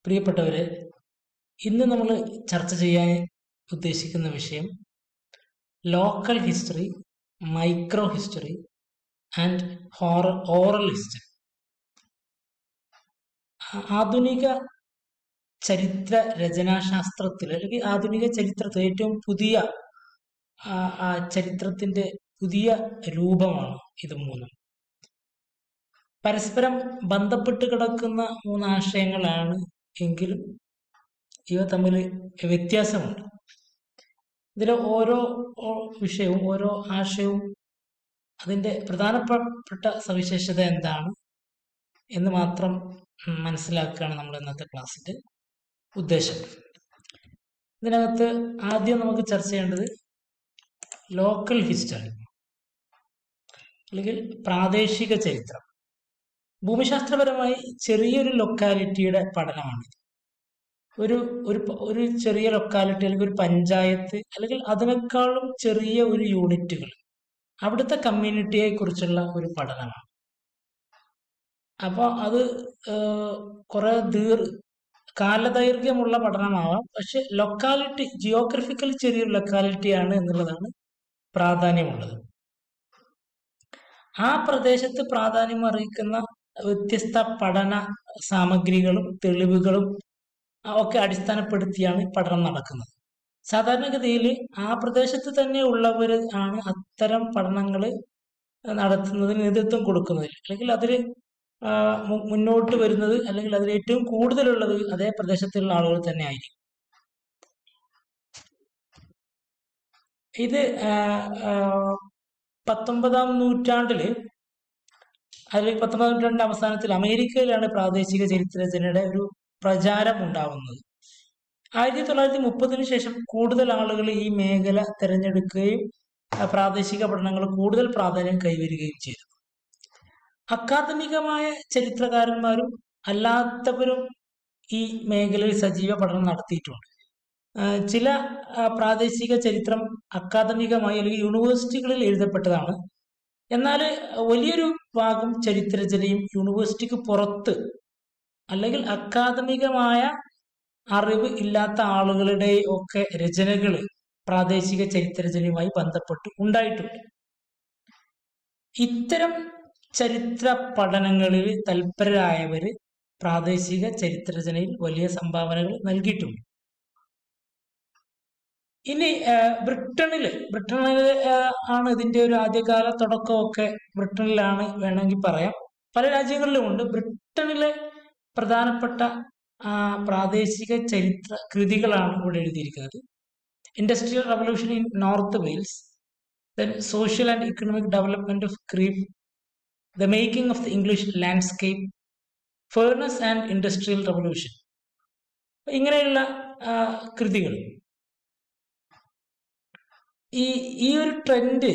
പ്രിയപ്പെട്ടവരെ ഇന്ന് നമ്മൾ ചർച്ച ചെയ്യാൻ ഉദ്ദേശിക്കുന്ന വിഷയം local history micro history and ഹോറൽ ഓറൽ ഹിസ്റ്ററി ആധുനിക ചരിത്ര രചനാശാസ്ത്രത്തിൽ അല്ലെങ്കിൽ ആധുനിക ചരിത്രത്തിൽ ഏറ്റവും പുതിയ ആ, ആ ചരിത്രത്തിന്റെ പുതിയ രൂപമാണ് ഇത് മൂന്നും പരസ്പരം ബന്ധപ്പെട്ട് കിടക്കുന്ന മൂന്ന് ആശയങ്ങളാണ് എങ്കിലും ഇവ തമ്മിൽ വ്യത്യാസമുണ്ട് ഇതിലെ ഓരോ ഓ- വിഷയവും ഓരോ ആശയവും അതിന്റെ പ്രധാനപ്പെട്ട സവിശേഷത എന്താണ് എന്ന് മാത്രം ഉം, മനസ്സിലാക്കുകയാണ് നമ്മൾ ഇന്നത്തെ ക്ലാസ്സിന്റെ ഉദ്ദേശം ഇതിനകത്ത് ആദ്യം നമുക്ക് ചർച്ച ചെയ്യേണ്ടത് ലോക്കൽ ഹിസ്റ്ററി അല്ലെങ്കിൽ പ്രാദേശിക ചരിത്രം ഭൂമിശാസ്ത്രപരമായി ചെറിയൊരു ലൊക്കാലിറ്റിയുടെ പഠനമാണ് ഒരു ഒരു പ- ഒരു ചെറിയ ലൊക്കാലിറ്റി അല്ലെങ്കിൽ ഒരു പഞ്ചായത്ത് അല്ലെങ്കിൽ അതിനേക്കാളും ചെറിയ ഒരു യൂണിറ്റുകൾ അവിടുത്തെ കമ്മ്യൂണിറ്റിയെ കുറിച്ചുള്ള ഒരു പഠനമാണ് അപ്പോൾ അത് ഏഹ്, കുറെ ദീർ കാലദൈർഘ്യമുള്ള പഠനമാവാം പക്ഷെ ലൊക്കാലിറ്റി ജിയോഗ്രഫിക്കൽ ചെറിയൊരു ലൊക്കാലിറ്റിയാണ് എന്നുള്ളതാണ് പ്രാധാന്യമുള്ളത് ആ പ്രദേശത്ത് പ്രാധാന്യം അറിയിക്കുന്ന വ്യത്യസ്ത പഠന സാമഗ്രികളും തെളിവുകളും ഒക്കെ അടിസ്ഥാനപ്പെടുത്തിയാണ് ഈ പഠനം നടക്കുന്നത് സാധാരണഗതിയിൽ ആ പ്രദേശത്ത് തന്നെ ഉള്ളവർ ആണ് അത്തരം പഠനങ്ങൾ നടത്തുന്നതിന് നേതൃത്വം കൊടുക്കുന്നത് അല്ലെങ്കിൽ അതിൽ മുന്നോട്ട് വരുന്നത് അല്ലെങ്കിൽ അതിൽ ഏറ്റവും കൂടുതലുള്ളത് അതേ പ്രദേശത്തുള്ള ആളുകൾ തന്നെ ആയിരിക്കും ഇത് ആ, ആ, പത്തൊമ്പതാം നൂറ്റാണ്ടില് അല്ലെങ്കിൽ പത്തൊമ്പതാം നൂറ്റാണ്ടിന്റെ അവസാനത്തിൽ അമേരിക്കയിലാണ് പ്രാദേശിക ചരിത്രരചനയുടെ ഒരു പ്രചാരം ഉണ്ടാവുന്നത് ആയിരത്തി തൊള്ളായിരത്തി മുപ്പതിനു ശേഷം കൂടുതൽ ആളുകൾ ഈ മേഖല തിരഞ്ഞെടുക്കുകയും ആ, പ്രാദേശിക പഠനങ്ങൾ കൂടുതൽ പ്രാധാന്യം കൈവരികയും ചെയ്തു അക്കാദമികമായ ചരിത്രകാരന്മാരും അല്ലാത്തവരും ഈ മേഖലയിൽ സജീവ പഠനം നടത്തിയിട്ടുണ്ട് ആ, ചില ആ, പ്രാദേശിക ചരിത്രം അക്കാദമികമായി അല്ലെങ്കിൽ യൂണിവേഴ്സിറ്റികളിൽ എഴുതപ്പെട്ടതാണ് എന്നാൽ വലിയൊരു ഭാഗം ചരിത്രരചനയും യൂണിവേഴ്സിറ്റിക്ക് പുറത്ത് അല്ലെങ്കിൽ അക്കാദമികമായ അറിവ് ഇല്ലാത്ത ആളുകളുടെ ഒക്കെ രചനകൾ പ്രാദേശിക ചരിത്രരചനയുമായി ബന്ധപ്പെട്ട് ഉണ്ടായിട്ടുണ്ട് ഇത്തരം ചരിത്ര പഠനങ്ങളിൽ തൽപരരായവര് പ്രാദേശിക ചരിത്രരചനയിൽ വലിയ സംഭാവനകൾ നൽകിയിട്ടുണ്ട് ഇനി ആ, ബ്രിട്ടനില് ബ്രിട്ടനില് ആ, ആണ് ഇതിന്റെ ഒരു ആദ്യകാല തുടക്കമൊക്കെ ബ്രിട്ടനിലാണ് വേണമെങ്കിൽ പറയാം പല രാജ്യങ്ങളിലും ഉണ്ട് ബ്രിട്ടനിലെ പ്രധാനപ്പെട്ട ആ, പ്രാദേശിക ചരിത്ര കൃതികളാണ് ഇവിടെ എഴുതിയിരിക്കുന്നത് industrial revolution in North Wales then social and economic development of Crieff the making of the English landscape Furness and industrial revolution ഇങ്ങനെയുള്ള ആ, കൃതികൾ ഈ ഈ ഒരു ട്രെൻഡ്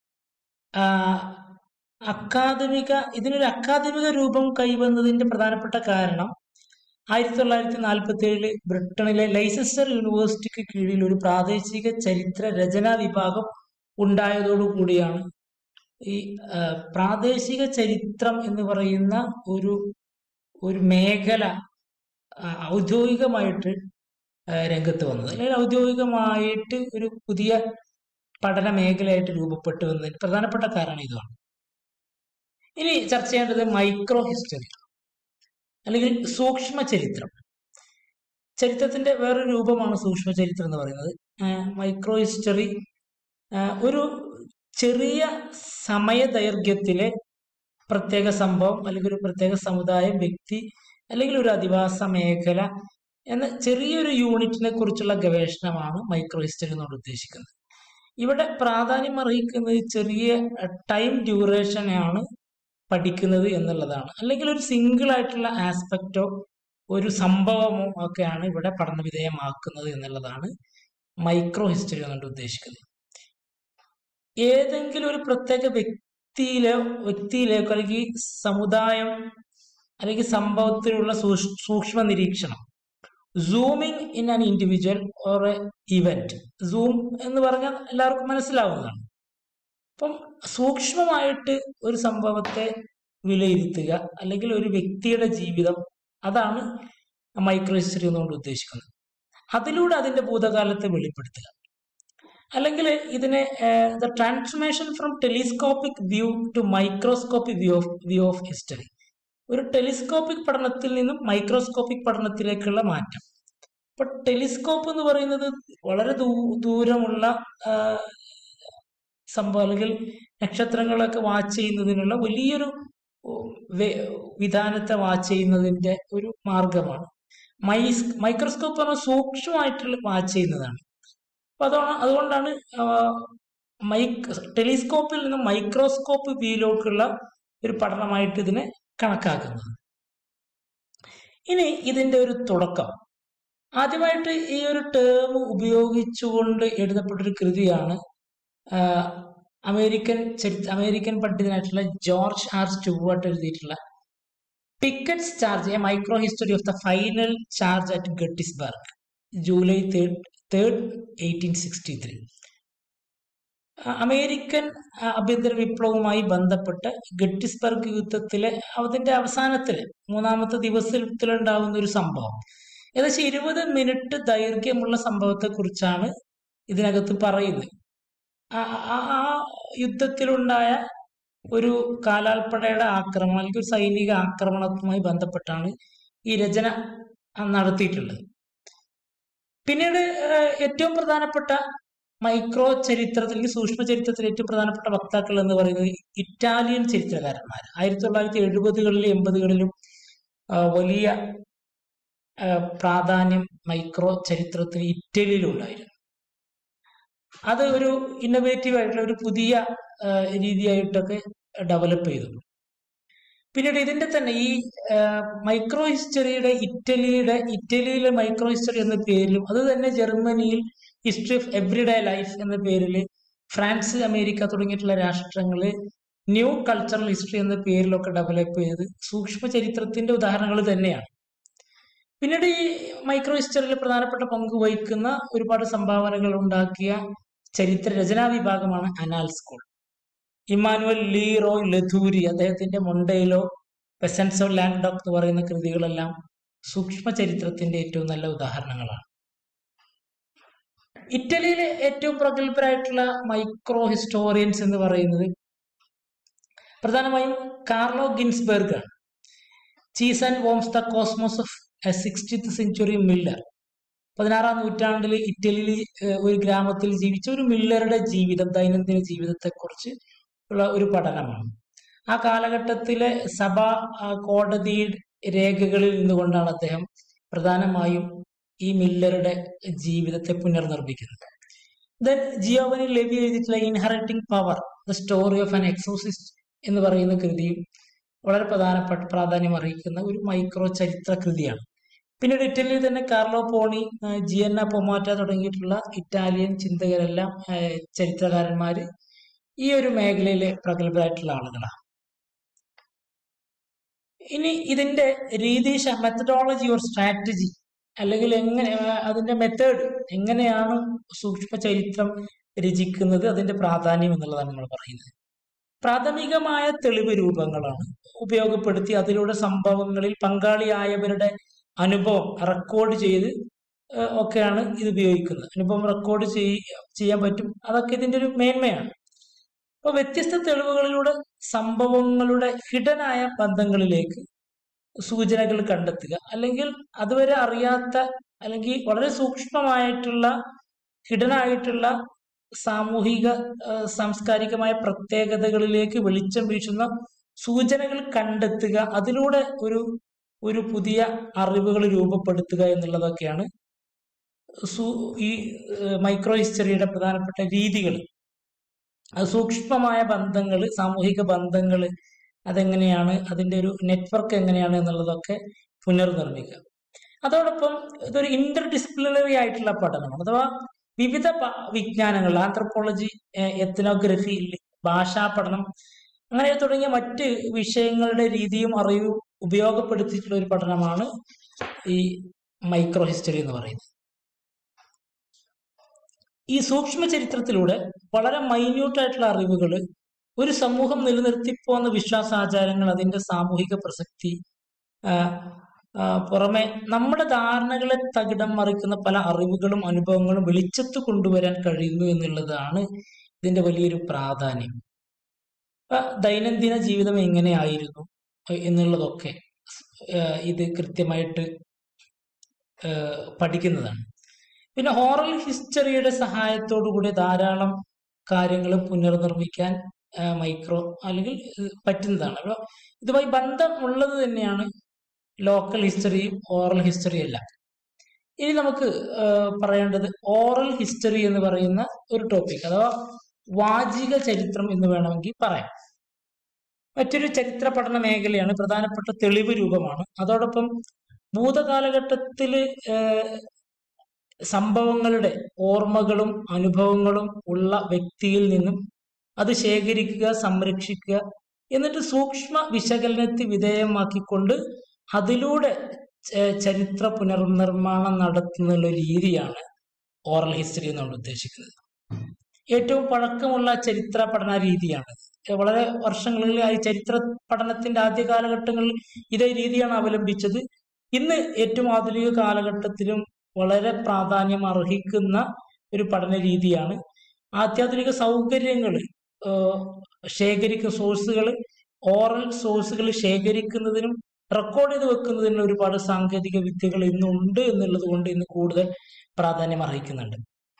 അക്കാദമിക ഇതിനൊരു അക്കാദമിക രൂപം കൈവന്നതിന്റെ പ്രധാനപ്പെട്ട കാരണം ആയിരത്തി തൊള്ളായിരത്തി നാൽപ്പത്തി ഏഴില് ബ്രിട്ടനിലെ ലൈസസ്റ്റർ യൂണിവേഴ്സിറ്റിക്ക് കീഴിൽ ഒരു പ്രാദേശിക ചരിത്ര രചനാ വിഭാഗം ഉണ്ടായതോടുകൂടിയാണ് ഈ ആ, പ്രാദേശിക ചരിത്രം എന്ന് പറയുന്ന ഒരു ഒരു മേഖല ആ, ഔദ്യോഗികമായിട്ട് ആ, രംഗത്ത് വന്നത് അല്ലെങ്കിൽ ഔദ്യോഗികമായിട്ട് ഒരു പുതിയ പഠന മേഖലയായിട്ട് രൂപപ്പെട്ടു വന്നതിന് പ്രധാനപ്പെട്ട കാരണം ഇതാണ് ഇനി ചർച്ച ചെയ്യേണ്ടത് മൈക്രോ ഹിസ്റ്ററി അല്ലെങ്കിൽ സൂക്ഷ്മ ചരിത്രം ചരിത്രത്തിന്റെ വേറൊരു രൂപമാണ് സൂക്ഷ്മ ചരിത്രം എന്ന് പറയുന്നത് മൈക്രോ ഹിസ്റ്ററി ഒരു ചെറിയ സമയദൈർഘ്യത്തിലെ പ്രത്യേക സംഭവം അല്ലെങ്കിൽ ഒരു പ്രത്യേക സമുദായം വ്യക്തി അല്ലെങ്കിൽ ഒരു അധിവാസ മേഖല എന്ന ചെറിയൊരു യൂണിറ്റിനെ കുറിച്ചുള്ള ഗവേഷണമാണ് മൈക്രോ ഹിസ്റ്ററി എന്നോട് ഉദ്ദേശിക്കുന്നത് ഇവിടെ പ്രാധാന്യം അറിയിക്കുന്നത് ചെറിയ ടൈം ഡ്യൂറേഷനെയാണ് പഠിക്കുന്നത് എന്നുള്ളതാണ് അല്ലെങ്കിൽ ഒരു സിംഗിൾ ആയിട്ടുള്ള ആസ്പെക്റ്റോ ഒരു സംഭവമോ ഒക്കെയാണ് ഇവിടെ പഠന വിധേയമാക്കുന്നത് എന്നുള്ളതാണ് മൈക്രോ ഹിസ്റ്ററി എന്നുകൊണ്ട് ഉദ്ദേശിക്കുന്നത് ഏതെങ്കിലും ഒരു പ്രത്യേക വ്യക്തിയിലോ വ്യക്തിയിലേക്കോ അല്ലെങ്കിൽ സമുദായം അല്ലെങ്കിൽ സംഭവത്തിലുള്ള സൂക്ഷ്- സൂക്ഷ്മ നിരീക്ഷണം zooming in an individual or a event zoom എന്ന് പറഞ്ഞാൽ എല്ലാവർക്കും മനസ്സിലാവുന്നതാണ് അപ്പം സൂക്ഷ്മമായിട്ട് ഒരു സംഭവത്തെ വിലയിരുത്തുക അല്ലെങ്കിൽ ഒരു വ്യക്തിയുടെ ജീവിതം അതാണ് മൈക്രോ ഹിസ്റ്ററി എന്നുകൊണ്ട് ഉദ്ദേശിക്കുന്നത് അതിലൂടെ അതിന്റെ ഭൂതകാലത്തെ വെളിപ്പെടുത്തുക അല്ലെങ്കിൽ ഇതിനെ the transformation from telescopic view to microscopic view of view of history ഒരു ടെലിസ്കോപ്പിക് പഠനത്തിൽ നിന്നും മൈക്രോസ്കോപ്പിക് പഠനത്തിലേക്കുള്ള മാറ്റം ഇപ്പൊ ടെലിസ്കോപ്പ് എന്ന് പറയുന്നത് വളരെ ദൂ ദൂരമുള്ള ആ, സംഭവം അല്ലെങ്കിൽ നക്ഷത്രങ്ങളൊക്കെ വാച്ച് ചെയ്യുന്നതിനുള്ള വലിയൊരു ഉം, വെ- വിധാനത്തെ വാച്ച് ചെയ്യുന്നതിന്റെ ഒരു മാർഗമാണ് മൈസ് മൈക്രോസ്കോപ്പ് പറഞ്ഞാൽ സൂക്ഷ്മമായിട്ടുള്ള വാച്ച് ചെയ്യുന്നതാണ് അപ്പൊ അതാണ് അതുകൊണ്ടാണ് ആ, മൈക് ടെലിസ്കോപ്പിൽ നിന്ന് മൈക്രോസ്കോപ്പ് വ്യൂയിലോട്ടുള്ള ഒരു പഠനമായിട്ട് ഇതിനെ കണക്കാക്കുന്നത് ഇനി ഇതിന്റെ ഒരു തുടക്കം ആദ്യമായിട്ട് ഈ ഒരു ടേം ഉപയോഗിച്ചുകൊണ്ട് എഴുതപ്പെട്ടൊരു കൃതിയാണ് ആ, അമേരിക്കൻ ചരിത്ര അമേരിക്കൻ പണ്ഡിതനായിട്ടുള്ള ജോർജ് ആർ സ്റ്റുവർട്ട് എഴുതിയിട്ടുള്ള Pickett's charge a micro history of the final charge at Gettysburg July third third eighteen sixty three American ആ, ആഭ്യന്തര വിപ്ലവവുമായി ബന്ധപ്പെട്ട് ഗട്ടിസ്ബർഗ് യുദ്ധത്തിലെ അതിന്റെ അവസാനത്തിൽ മൂന്നാമത്തെ ദിവസത്തിലുണ്ടാകുന്ന ഒരു സംഭവം ഏകദേശം ഇരുപത് മിനിറ്റ് ദൈർഘ്യമുള്ള സംഭവത്തെ കുറിച്ചാണ് ഇതിനകത്ത് പറയുന്നത് ആ ആ- ആ യുദ്ധത്തിലുണ്ടായ ഒരു കാലാൾപ്പടയുടെ ആക്രമണം അല്ലെങ്കിൽ ഒരു സൈനിക ആക്രമണവുമായി ബന്ധപ്പെട്ടാണ് ഈ രചന ആ, നടത്തിയിട്ടുള്ളത് പിന്നീട് ഏഹ്, ഏറ്റവും പ്രധാനപ്പെട്ട മൈക്രോ ചരിത്രത്തിൽ അല്ലെങ്കിൽ സൂക്ഷ്മ ചരിത്രത്തിൽ ഏറ്റവും പ്രധാനപ്പെട്ട വക്താക്കൾ എന്ന് പറയുന്നത് ഇറ്റാലിയൻ ചരിത്രകാരന്മാർ ആയിരത്തി തൊള്ളായിരത്തി എഴുപതുകളിലും എൺപതുകളിലും ആ, വലിയ ആ, പ്രാധാന്യം മൈക്രോ ചരിത്രത്തിന് ഇറ്റലിയിലുണ്ടായിരുന്നു അത് ഒരു ഇന്നോവേറ്റീവ് ആയിട്ടുള്ള ഒരു പുതിയ ആ, രീതിയായിട്ടൊക്കെ ഡെവലപ്പ് ചെയ്തു പിന്നീട് ഇതിന്റെ തന്നെ ഈ മൈക്രോ ഹിസ്റ്ററിയുടെ ഇറ്റലിയുടെ ഇറ്റലിയിലെ മൈക്രോ ഹിസ്റ്ററി എന്ന പേരിലും അത് തന്നെ ജർമ്മനിയിൽ ഹിസ്റ്ററി ഓഫ് എവറിഡേ ലൈഫ് എന്ന പേരിൽ ഫ്രാൻസ് അമേരിക്ക തുടങ്ങിയിട്ടുള്ള രാഷ്ട്രങ്ങള് ന്യൂ കൾച്ചറൽ ഹിസ്റ്ററി എന്ന പേരിലൊക്കെ ഡെവലപ്പ് ചെയ്ത് സൂക്ഷ്മ ചരിത്രത്തിന്റെ ഉദാഹരണങ്ങൾ തന്നെയാണ് പിന്നീട് ഈ മൈക്രോ ഹിസ്റ്ററിയിൽ പ്രധാനപ്പെട്ട പങ്ക് വഹിക്കുന്ന ഒരുപാട് സംഭാവനകൾ ഉണ്ടാക്കിയ ചരിത്ര രചനാ വിഭാഗമാണ് അനാൽ സ്കൂൾ ഇമാനുവൽ ലീറോയ് ലഥൂരി അദ്ദേഹത്തിന്റെ മൊണ്ടയിലോ പെസൻസ് ഓഫ് ലാൻഡോക്ക് എന്ന് പറയുന്ന കൃതികളെല്ലാം സൂക്ഷ്മ ചരിത്രത്തിന്റെ ഏറ്റവും നല്ല ഉദാഹരണങ്ങളാണ് ഇറ്റലിയിലെ ഏറ്റവും പ്രഗത്ഭരായിട്ടുള്ള മൈക്രോ ഹിസ്റ്റോറിയൻസ് എന്ന് പറയുന്നത് പ്രധാനമായും കാർലോ ഗിൻസ്ബർഗ് ആണ് cheese and worms the cosmos of sixteenth century miller പതിനാറാം നൂറ്റാണ്ടിൽ ഇറ്റലിയിൽ ഏഹ്, ഒരു ഗ്രാമത്തിൽ ജീവിച്ച ഒരു മില്ലറുടെ ജീവിതം ദൈനംദിന ജീവിതത്തെക്കുറിച്ച് ഉള്ള ഒരു പഠനമാണ് ആ കാലഘട്ടത്തിലെ സഭാ ആ, കോടതി രേഖകളിൽ നിന്നുകൊണ്ടാണ് അദ്ദേഹം പ്രധാനമായും ഈ മില്ലറുടെ ജീവിതത്തെ പുനർനിർമ്മിക്കുന്നത് ദെൻ ജിയോവനി ലെവി എഴുതിയിട്ടുള്ള inheriting power the story of an exorcist എന്ന് പറയുന്ന കൃതിയും വളരെ പ്രധാനപ്പെട്ട പ്രാധാന്യം അറിയിക്കുന്ന ഒരു മൈക്രോ ചരിത്ര കൃതിയാണ് പിന്നീട് ഇറ്റലിയിൽ തന്നെ കാർലോ പോണി ആ, ജിയന്ന പൊമാറ്റ തുടങ്ങിയിട്ടുള്ള ഇറ്റാലിയൻ ചിന്തകരെല്ലാം ആ, ചരിത്രകാരന്മാര് ഈ ഒരു മേഖലയിലെ പ്രഗത്ഭരായിട്ടുള്ള ആളുകളാണ് ഇനി ഇതിന്റെ രീതിശ മെത്തഡോളജി ഓർ സ്ട്രാറ്റജി അല്ലെങ്കിൽ എങ്ങനെ ആ, അതിന്റെ മെത്തേഡ് എങ്ങനെയാണ് സൂക്ഷ്മ ചരിത്രം രചിക്കുന്നത് അതിന്റെ പ്രാധാന്യം എന്നുള്ളതാണ് നമ്മൾ പറയുന്നത് പ്രാഥമികമായ തെളിവ് രൂപങ്ങളാണ് ഉപയോഗപ്പെടുത്തി അതിലൂടെ സംഭവങ്ങളിൽ പങ്കാളിയായവരുടെ അനുഭവം റെക്കോർഡ് ചെയ്ത് ഏഹ്, ഒക്കെയാണ് ഇത് ഉപയോഗിക്കുന്നത് അനുഭവം റെക്കോർഡ് ചെയ് ചെയ്യാൻ പറ്റും അതൊക്കെ ഇതിന്റെ ഒരു മേന്മയാണ് അപ്പൊ വ്യത്യസ്ത തെളിവുകളിലൂടെ സംഭവങ്ങളുടെ ഹിഡനായ ബന്ധങ്ങളിലേക്ക് സൂചനകൾ കണ്ടെത്തുക അല്ലെങ്കിൽ അതുവരെ അറിയാത്ത അല്ലെങ്കിൽ വളരെ സൂക്ഷ്മമായിട്ടുള്ള ഹിഡൻ ആയിട്ടുള്ള സാമൂഹിക ആ, സാംസ്കാരികമായ പ്രത്യേകതകളിലേക്ക് വെളിച്ചം വീശുന്ന സൂചനകൾ കണ്ടെത്തുക അതിലൂടെ ഒരു ഒരു പുതിയ അറിവുകൾ രൂപപ്പെടുത്തുക എന്നുള്ളതൊക്കെയാണ് സു- ഈ മൈക്രോ ഹിസ്റ്ററിയുടെ പ്രധാനപ്പെട്ട രീതികൾ അത് സൂക്ഷ്മമായ ബന്ധങ്ങൾ സാമൂഹിക ബന്ധങ്ങൾ അതെങ്ങനെയാണ് അതിന്റെ ഒരു നെറ്റ്വർക്ക് എങ്ങനെയാണ് എന്നുള്ളതൊക്കെ പുനർനിർമ്മിക്കുക അതോടൊപ്പം ഇതൊരു ഇന്റർ ഡിസിപ്ലിനറി ആയിട്ടുള്ള പഠനമാണ് അഥവാ വിവിധ പ- വിജ്ഞാനങ്ങൾ ആന്ത്രപ്പോളജി എത്നോഗ്രഫി ഭാഷാ പഠനം അങ്ങനെ തുടങ്ങിയ മറ്റ് വിഷയങ്ങളുടെ രീതിയും അറിവും ഉപയോഗപ്പെടുത്തിയിട്ടുള്ള ഒരു പഠനമാണ് ഈ മൈക്രോ ഹിസ്റ്ററി എന്ന് പറയുന്നത് ഈ സൂക്ഷ്മ ചരിത്രത്തിലൂടെ വളരെ മൈന്യൂട്ട് ആയിട്ടുള്ള അറിവുകൾ ഒരു സമൂഹം നിലനിർത്തിപ്പോന്ന വിശ്വാസാചാരങ്ങൾ അതിന്റെ സാമൂഹിക പ്രസക്തി ആ, ആ, പുറമെ നമ്മുടെ ധാരണകളെ തകിടം മറിക്കുന്ന പല അറിവുകളും അനുഭവങ്ങളും വെളിച്ചത്ത് കൊണ്ടുവരാൻ കഴിയുന്നു എന്നുള്ളതാണ് ഇതിന്റെ വലിയൊരു പ്രാധാന്യം അപ്പൊ ദൈനംദിന ജീവിതം എങ്ങനെയായിരുന്നു എന്നുള്ളതൊക്കെ ആ, ഇത് കൃത്യമായിട്ട് ആ, പഠിക്കുന്നതാണ് പിന്നെ ഹോറൽ ഹിസ്റ്ററിയുടെ സഹായത്തോടു കൂടി ധാരാളം കാര്യങ്ങൾ പുനർനിർമ്മിക്കാൻ ആ, മൈക്രോ അല്ലെങ്കിൽ ഇത് പറ്റുന്നതാണ് അപ്പോൾ ഇതുമായി ബന്ധമുള്ളത് തന്നെയാണ് ലോക്കൽ ഹിസ്റ്ററിയും ഓറൽ ഹിസ്റ്ററിയും എല്ലാം ഇനി നമുക്ക് ആ, പറയേണ്ടത് ഓറൽ ഹിസ്റ്ററി എന്ന് പറയുന്ന ഒരു ടോപ്പിക് അഥവാ വാചിക ചരിത്രം എന്ന് വേണമെങ്കിൽ പറയാം മറ്റൊരു ചരിത്ര പഠന മേഖലയാണ് പ്രധാനപ്പെട്ട തെളിവ് രൂപമാണ് അതോടൊപ്പം ഭൂതകാലഘട്ടത്തിൽ സംഭവങ്ങളുടെ ഓർമ്മകളും അനുഭവങ്ങളും ഉള്ള വ്യക്തിയിൽ നിന്നും അത് ശേഖരിക്കുക സംരക്ഷിക്കുക എന്നിട്ട് സൂക്ഷ്മ വിശകലനത്തിന് വിധേയമാക്കിക്കൊണ്ട് അതിലൂടെ ച- ചരിത്ര പുനർനിർമ്മാണം നടത്തുന്ന ഒരു രീതിയാണ് ഓറൽ ഹിസ്റ്ററി എന്നുകൊണ്ട് ഉദ്ദേശിക്കുന്നത് ഏറ്റവും പഴക്കമുള്ള ചരിത്ര പഠന രീതിയാണ് വളരെ വർഷങ്ങളിൽ ആ ചരിത്ര പഠനത്തിന്റെ ആദ്യ കാലഘട്ടങ്ങളിൽ ഇതേ രീതിയാണ് അവലംബിച്ചത് ഇന്ന് ഏറ്റവും ആധുനിക കാലഘട്ടത്തിലും വളരെ പ്രാധാന്യം അർഹിക്കുന്ന ഒരു പഠന രീതിയാണ് അത്യാധുനിക സൗകര്യങ്ങൾ ശേഖരിക്കുന്ന സോഴ്സുകൾ ഓറൽ സോഴ്സുകൾ ശേഖരിക്കുന്നതിനും റെക്കോർഡ് ചെയ്ത് വെക്കുന്നതിനുള്ള ഒരുപാട് സാങ്കേതിക വിദ്യകൾ ഇന്നുണ്ട് എന്നുള്ളത് കൊണ്ട് ഇന്ന് കൂടുതൽ പ്രാധാന്യം അർഹിക്കുന്നുണ്ട്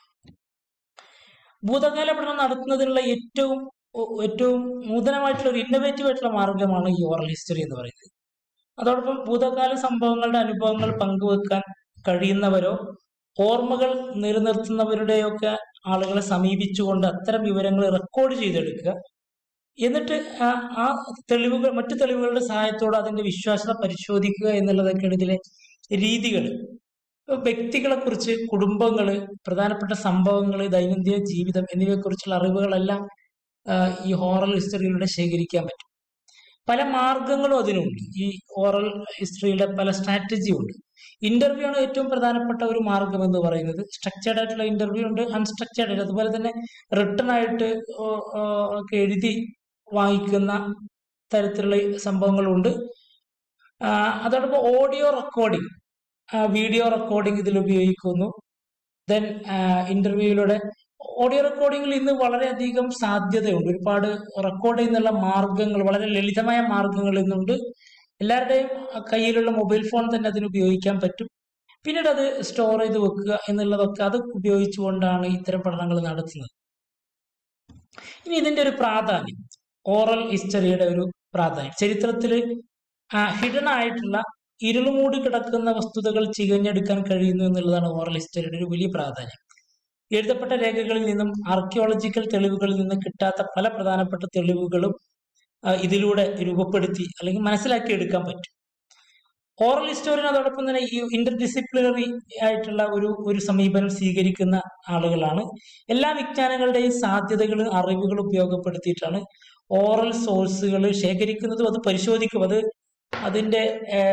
ഭൂതകാല പഠനം നടത്തുന്നതിനുള്ള ഏറ്റവും ഒ- ഏറ്റവും നൂതനമായിട്ടുള്ള ഒരു ഇന്നോവേറ്റീവ് ആയിട്ടുള്ള മാർഗമാണ് ഈ ഓറൽ ഹിസ്റ്ററി എന്ന് പറയുന്നത് അതോടൊപ്പം ഭൂതകാല സംഭവങ്ങളുടെ അനുഭവങ്ങൾ പങ്കുവെക്കാൻ കഴിയുന്നവരോ ഓർമ്മകൾ നിലനിർത്തുന്നവരുടെയൊക്കെ ആളുകളെ സമീപിച്ചുകൊണ്ട് അത്തരം വിവരങ്ങൾ റെക്കോർഡ് ചെയ്തെടുക്കുക എന്നിട്ട് ആ ആ തെളിവുകൾ മറ്റു തെളിവുകളുടെ സഹായത്തോടെ അതിന്റെ വിശ്വാസ്യത പരിശോധിക്കുക എന്നുള്ളതൊക്കെയാണ് ഇതിലെ രീതികൾ വ്യക്തികളെ കുറിച്ച് കുടുംബങ്ങള് പ്രധാനപ്പെട്ട സംഭവങ്ങൾ ദൈനംദിന ജീവിതം എന്നിവയെ കുറിച്ചുള്ള അറിവുകളെല്ലാം ആ, ഈ ഹോറൽ ഹിസ്റ്ററിയിലൂടെ ശേഖരിക്കാൻ പറ്റും പല മാർഗങ്ങളും അതിനുണ്ട് ഈ ഓറൽ ഹിസ്റ്ററിയുടെ പല സ്ട്രാറ്റജിയും ഉണ്ട് ഇന്റർവ്യൂ ആണ് ഏറ്റവും പ്രധാനപ്പെട്ട ഒരു മാർഗം എന്ന് പറയുന്നത് സ്ട്രക്ചേർഡ് ആയിട്ടുള്ള ഇന്റർവ്യൂ ഉണ്ട് അൺസ്ട്രക്ചേർഡ് ആയിട്ട് അതുപോലെ തന്നെ റിട്ടൺ ആയിട്ട് ഓ, ഓ, ഒക്കെ എഴുതി വാങ്ങിക്കുന്ന തരത്തിലുള്ള സംഭവങ്ങളുണ്ട് ആ, അതോടൊപ്പം ഓഡിയോ റെക്കോർഡിംഗ് വീഡിയോ റെക്കോർഡിംഗ് ഇതിൽ ഉപയോഗിക്കുന്നു ദെൻ ഇന്റർവ്യൂയിലൂടെ ഓഡിയോ റെക്കോർഡിംഗിൽ ഇന്ന് വളരെയധികം സാധ്യതയുണ്ട് ഒരുപാട് റെക്കോർഡ് ചെയ്യുന്നുള്ള മാർഗങ്ങൾ വളരെ ലളിതമായ മാർഗങ്ങൾ ഇന്നുണ്ട് എല്ലാവരുടെയും കയ്യിലുള്ള മൊബൈൽ ഫോൺ തന്നെ അതിന് ഉപയോഗിക്കാൻ പറ്റും പിന്നീട് അത് സ്റ്റോർ ചെയ്ത് വെക്കുക എന്നുള്ളതൊക്കെ അത് ഉപയോഗിച്ചുകൊണ്ടാണ് ഇത്തരം പഠനങ്ങൾ നടത്തുന്നത് ഇനി ഇതിന്റെ ഒരു പ്രാധാന്യം ഓറൽ ഹിസ്റ്ററിയുടെ ഒരു പ്രാധാന്യം ചരിത്രത്തിൽ ഹിഡൻ ആയിട്ടുള്ള ഇരുളുമൂടി കിടക്കുന്ന വസ്തുതകൾ ചികഞ്ഞെടുക്കാൻ കഴിയുന്നു എന്നുള്ളതാണ് ഓറൽ ഹിസ്റ്ററിയുടെ ഒരു വലിയ പ്രാധാന്യം എഴുതപ്പെട്ട രേഖകളിൽ നിന്നും ആർക്കിയോളജിക്കൽ തെളിവുകളിൽ നിന്നും കിട്ടാത്ത പല പ്രധാനപ്പെട്ട തെളിവുകളും ആ, ഇതിലൂടെ രൂപപ്പെടുത്തി അല്ലെങ്കിൽ മനസ്സിലാക്കി എടുക്കാൻ പറ്റും ഓറൽ ഹിസ്റ്റോറിയൻ അതോടൊപ്പം തന്നെ ഈ ഇന്റർ ഡിസിപ്ലിനറി ആയിട്ടുള്ള ഒരു ഒരു സമീപനം സ്വീകരിക്കുന്ന ആളുകളാണ് എല്ലാ വിജ്ഞാനങ്ങളുടെയും സാധ്യതകളും അറിവുകളും ഉപയോഗപ്പെടുത്തിയിട്ടാണ് ഓറൽ സോഴ്സുകൾ ശേഖരിക്കുന്നതും അത് പരിശോധിക്കും അത് അതിന്റെ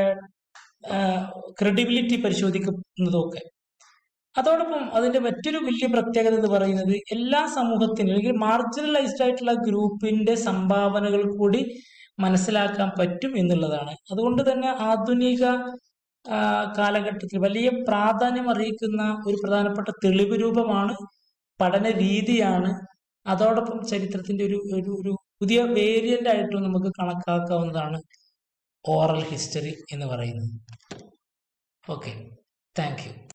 ക്രെഡിബിലിറ്റി പരിശോധിക്കുന്നതും ഒക്കെ അതോടൊപ്പം അതിന്റെ മറ്റൊരു വലിയ പ്രത്യേകത എന്ന് പറയുന്നത് എല്ലാ സമൂഹത്തിനും അല്ലെങ്കിൽ മാർജിനലൈസ്ഡ് ആയിട്ടുള്ള ഗ്രൂപ്പിന്റെ സംഭാവനകൾ കൂടി മനസ്സിലാക്കാൻ പറ്റും എന്നുള്ളതാണ് അതുകൊണ്ട് തന്നെ ആധുനിക ആ, കാലഘട്ടത്തിൽ വലിയ പ്രാധാന്യം അറിയിക്കുന്ന ഒരു പ്രധാനപ്പെട്ട തെളിവ് രൂപമാണ് പഠന രീതിയാണ് അതോടൊപ്പം ചരിത്രത്തിന്റെ ഒരു ഒരു ഒരു പുതിയ വേരിയന്റ് ആയിട്ടും നമുക്ക് കണക്കാക്കാവുന്നതാണ് ഓറൽ ഹിസ്റ്ററി എന്ന് പറയുന്നത് ഓക്കെ താങ്ക് യു